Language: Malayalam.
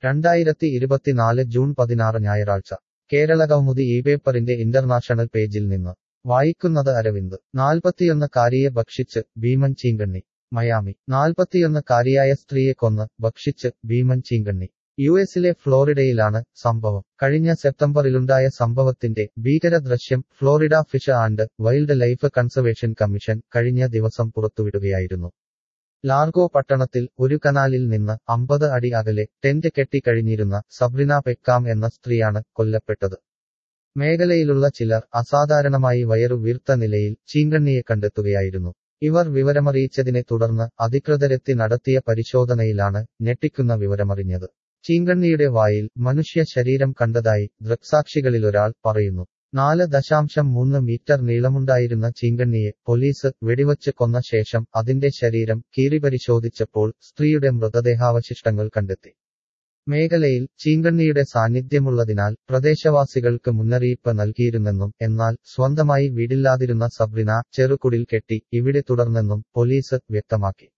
രണ്ടായിരത്തി ഇരുപത്തിനാല് ജൂൺ പതിനാറ് ഞായറാഴ്ച കേരളകൗമുദി ഈ പേപ്പറിന്റെ ഇന്റർനാഷണൽ പേജിൽ നിന്ന് വായിക്കുന്നത് അരവിന്ദ് നാൽപ്പത്തിയൊന്ന് കാരിയെ ഭക്ഷിച്ച് ഭീമൻ ചീങ്കണ്ണി മയാമി നാൽപ്പത്തിയൊന്ന് കാരിയായ സ്ത്രീയെ കൊന്ന് ഭക്ഷിച്ച് ഭീമൻ ചീങ്കണ്ണി യു എസിലെ ഫ്ലോറിഡയിലാണ് സംഭവം കഴിഞ്ഞ സെപ്റ്റംബറിലുണ്ടായ സംഭവത്തിന്റെ ഭീകര ദൃശ്യം Florida fish and wildlife conservation commission കഴിഞ്ഞ ദിവസം പുറത്തുവിടുകയായിരുന്നു ലാർഗോ പട്ടണത്തിൽ ഒരു കനാലിൽ നിന്ന് അമ്പത് അടി അകലെ ടെന്റ് കെട്ടിക്കഴിഞ്ഞിരുന്ന സബ്രിന പെക്കാം എന്ന സ്ത്രീയാണ് കൊല്ലപ്പെട്ടത് മേഖലയിലുള്ള ചിലർ അസാധാരണമായി വയറു വീർത്ത നിലയിൽ ചീങ്കണ്ണിയെ കണ്ടെത്തുകയായിരുന്നു ഇവർ വിവരമറിയിച്ചതിനെ തുടർന്ന് അധികൃതരെത്തി നടത്തിയ പരിശോധനയിലാണ് ഞെട്ടിക്കുന്ന വിവരമറിഞ്ഞത് ചീങ്കണ്ണിയുടെ വായിൽ മനുഷ്യ ശരീരം കണ്ടതായി ദൃക്സാക്ഷികളിലൊരാൾ പറയുന്നു നാല് ദശാംശം മൂന്ന് മീറ്റർ നീളമുണ്ടായിരുന്ന ചീങ്കണ്ണിയെ പോലീസ് വെടിവച്ച് കൊന്ന ശേഷം അതിന്റെ ശരീരം കീറിപരിശോധിച്ചപ്പോൾ സ്ത്രീയുടെ മൃതദേഹാവശിഷ്ടങ്ങൾ കണ്ടെത്തി മേഖലയിൽ ചീങ്കണ്ണിയുടെ സാന്നിധ്യമുള്ളതിനാൽ പ്രദേശവാസികൾക്ക് മുന്നറിയിപ്പ് നൽകിയിരുന്നെന്നും എന്നാൽ സ്വന്തമായി വീടില്ലാതിരുന്ന സബ്രിന ചെറുകുടിൽ കെട്ടി ഇവിടെ തുടർന്നെന്നും പോലീസ് വ്യക്തമാക്കി